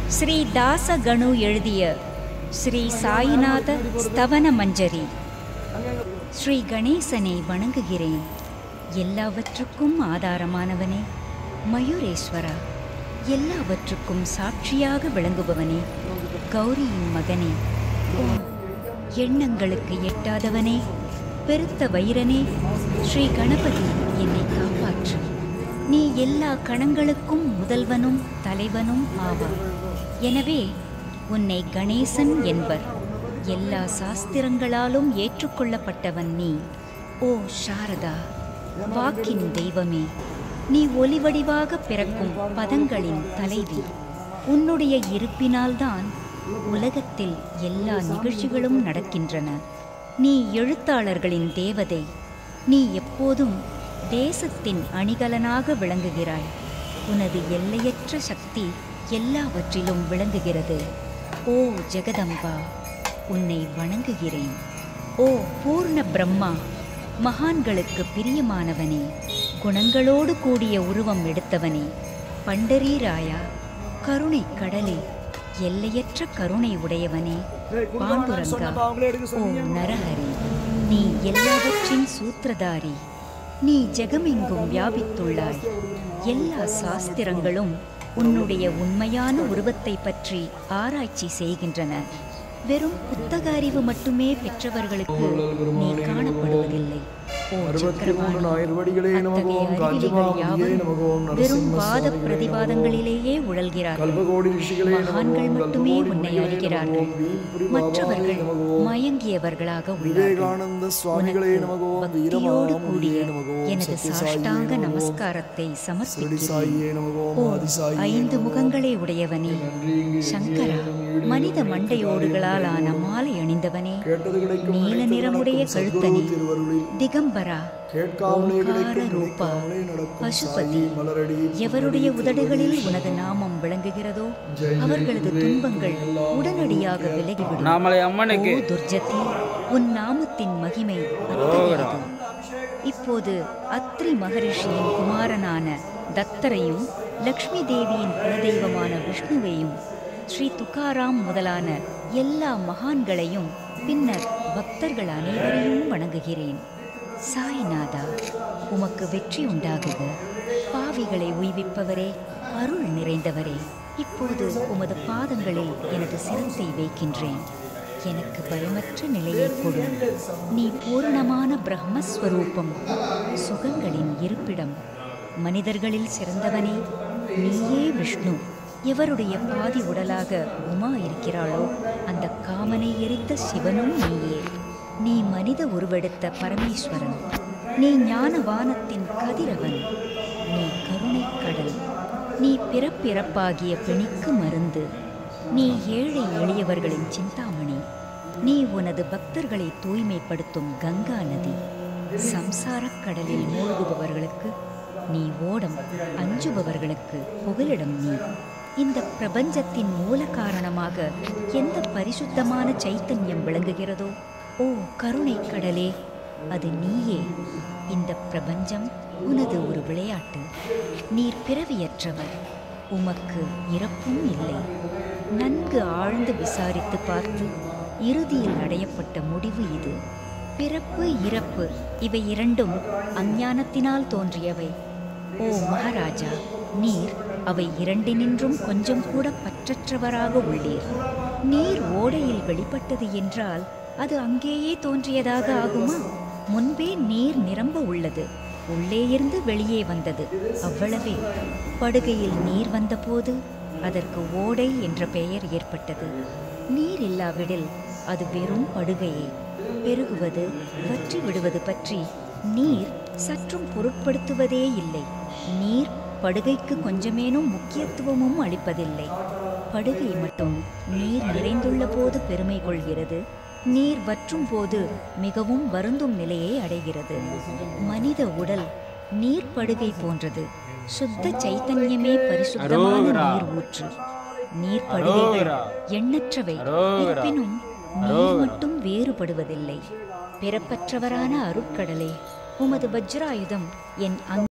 ஸ்ரீ தாசகணு எழுதிய ஸ்ரீ சாயிநாத ஸ்தவன மஞ்சரி ஸ்ரீ கணேசனை வணங்குகிறேன் எல்லாவற்றுக்கும் ஆதாரமானவனே மயூரேஸ்வரா எல்லாவற்றுக்கும் சாட்சியாக விளங்குபவனே கௌரியின் மகனே ஓம் எண்ணங்களுக்கு எட்டாதவனே பெருத்த வைரனே ஸ்ரீ கணபதி என்னை காப்பாற்று நீ எல்லா கணங்களுக்கும் முதல்வனும் தலைவனும் ஆவாய் எனவே உன்னை கணேசன் என்பர் எல்லா சாஸ்திரங்களாலும் ஏற்றுக்கொள்ளப்பட்டவன் நீ ஓ சாரதா வாக்கின் தெய்வமே நீ ஒலிவடிவாக பிறக்கும் பதங்களின் தலைவி உன்னுடைய இருப்பினால்தான் உலகத்தில் எல்லா நிகழ்ச்சிகளும் நடக்கின்றன நீ எழுத்தாளர்களின் தேவதை நீ எப்போதும் தேசத்தின் அணிகலனாக விளங்குகிறாய் உனது எல்லையற்ற சக்தி எல்லாவற்றிலும் விளங்குகிறது ஓ ஜெகதம்பா உன்னை வணங்குகிறேன் ஓ பூர்ண பிரம்மா மகான்களுக்கு பிரியமானவனே குணங்களோடு கூடிய உருவம் எடுத்தவனே பண்டரீராயா கருணை கடலே எல்லையற்ற கருணை உடையவனே பாண்டுரங்கா ஓ நரஹரி நீ எல்லாவற்றின் சூத்திரதாரி நீ ஜெகமெங்கும் வியாபித்துள்ளாய் எல்லா சாஸ்திரங்களும் உன்னுடைய உண்மையான உருவத்தை பற்றி ஆராய்ச்சி செய்கின்றன வெறும் புத்தக அறிவு மட்டுமே பெற்றவர்களுக்கு நீ காணப்படுவதில்லை ஓ சக்கரவாணி, நாயர்வடிகளே நமகோம் அத்தகைய அறிவிலிகள் காஞ்சிமாமணியே யாவரும் நமகோம் வெறும் நரசிம்ம வாத சுவாமிகளே பிரதிவாதங்களிலேயே உழல்கிறார்கள் கல்பகோடி ரிஷிகளே மகான்கள் நமகோம் மட்டுமே கல்பகோடி உன்னை முனிகளே அறிகிறார்கள் நமகோம் வீண்புரி பாபாவே மற்றவர்கள் நமகோம் மயங்கியவர்களாக உள்ளார்கள் விவேகானந்த சுவாமிகளே உனக்கு நமகோம் பக்தியோடு கூடிய வீரமாமுனியே நமகோம் எனது சத்யசாயியே சாஷ்டாங்க நமகோம் நமஸ்காரத்தை சமர்ப்பிக்கிறேன் சிரடிசாயியே நமகோம் ஓ ஆதிசாயியே ஐந்து நமகோம். முகங்களை உடையவனே சங்கரா மனித மண்டையோடுகளால் ஆன மாலை அணிந்தவனே கேட்டது கிடைக்கும் நீல அனைத்து நிறமுடைய நடக்கும் சத்குரு கழுத்தணி திருவருளில் திகம்பரா கேட்காமலே ஓங்கார கிடைக்கும் ரூபா நினைக்காமலே நடக்கும் பசுபதி சாயி மலரடி எவருடைய உதடுகளில் உனது நாமம் விளங்குகிறதோ அவர்களது துன்பங்கள் உடனடியாக விலகிவிடும் நாமலை அம்மனுக்கு ஓ துர்ஜதி உன் நாமத்தின் மகிமை அத்தகையது இப்போது அத்ரி மகரிஷியின் குமாரனான தத்தரையும் லக்ஷ்மி தேவியின் குலதெய்வமான விஷ்ணுவையும் ஸ்ரீ துகாராம் முதலான எல்லா மகான்களையும் பின்னர் பக்தர்கள் அனைவரையும் வணங்குகிறேன் சாய்நாதா உமக்கு வெற்றி உண்டாகுக பாவிகளை உய்விப்பவரே அருள் நிறைந்தவரே இப்போது உமது பாதங்களில் எனது சிரத்தை வைக்கின்றேன் எனக்கு பயமற்ற நிலையை கொடு நீ பூரணமான பிரம்மஸ்வரூபம் சுகங்களின் இருப்பிடம் மனிதர்களில் சிறந்தவனே நீயே விஷ்ணு எவருடைய பாதி உடலாக உமா இருக்கிறாளோ அந்த காமனை எரித்த சிவனும் நீயே நீ மனித உருவெடுத்த பரமேஸ்வரன் நீ ஞானவானத்தின் கதிரவன் நீ கருணைக் கடல் நீ பிறப்பிறப்பாகிய பிணிக்கு மருந்து நீ ஏழை எளியவர்களின் சிந்தாமணி நீ உனது பக்தர்களை தூய்மைப்படுத்தும் கங்கா நதி சம்சாரக் கடலில் மூழ்குபவர்களுக்கு நீ ஓடம் அஞ்சுபவர்களுக்கு புகலிடம் நீ இந்த பிரபஞ்சத்தின் மூல காரணமாக எந்த பரிசுத்தமான சைத்தன்யம் விளங்குகிறதோ ஓ கருணை கடலே அது நீயே இந்த பிரபஞ்சம் உனது ஒரு விளையாட்டு நீர் பிறவியற்றவர் உமக்கு இறப்பும் இல்லை நன்கு ஆழ்ந்து விசாரித்து பார்த்து இறுதியில் அடையப்பட்ட முடிவு இது பிறப்பு இறப்பு இவை இரண்டும் அஞ்ஞானத்தினால் தோன்றியவை ஓ மகாராஜா நீர் அவை இரண்டினின்றும் கொஞ்சம் கூட பற்றற்றவராக உள்ளீர் நீர் ஓடையில் வெளிப்பட்டது என்றால் அது அங்கேயே தோன்றியதாக ஆகுமா முன்பே நீர் நிரம்ப உள்ளது உள்ளே இருந்து வெளியே வந்தது அவ்வளவே படுகையில் நீர் வந்தபோது அதற்கு ஓடை என்ற பெயர் ஏற்பட்டது நீர் இல்லாவிடில் அது வெறும் படுகையே பெருகுவது வற்றி விடுவது பற்றி நீர் சற்றும் பொருட்படுத்துவதே இல்லை நீர் படுகைக்கு கொஞ்சமேனும் முக்கியத்துவமும் அளிப்பதில்லை படுகை மட்டும் நீர் நிறைந்துள்ள போது பெருமை கொள்கிறது நீர் வற்றும் போது மிகவும் வருந்தும் நிலையை அடைகிறது மனித உடல் நீர் படுகை போன்றது சுத்த சைத்தன்யமே பரிசுத்தமான அரோகரா. நீர் ஊற்று நீர் படுகைகள் அரோகரா. எண்ணற்றவை அரோகரா. இருப்பினும் நீர் அரோகரா. மட்டும் வேறுபடுவதில்லை பிறப்பற்றவரான அருட்கடலே உமது வஜ்ராயுதம் என் அங்க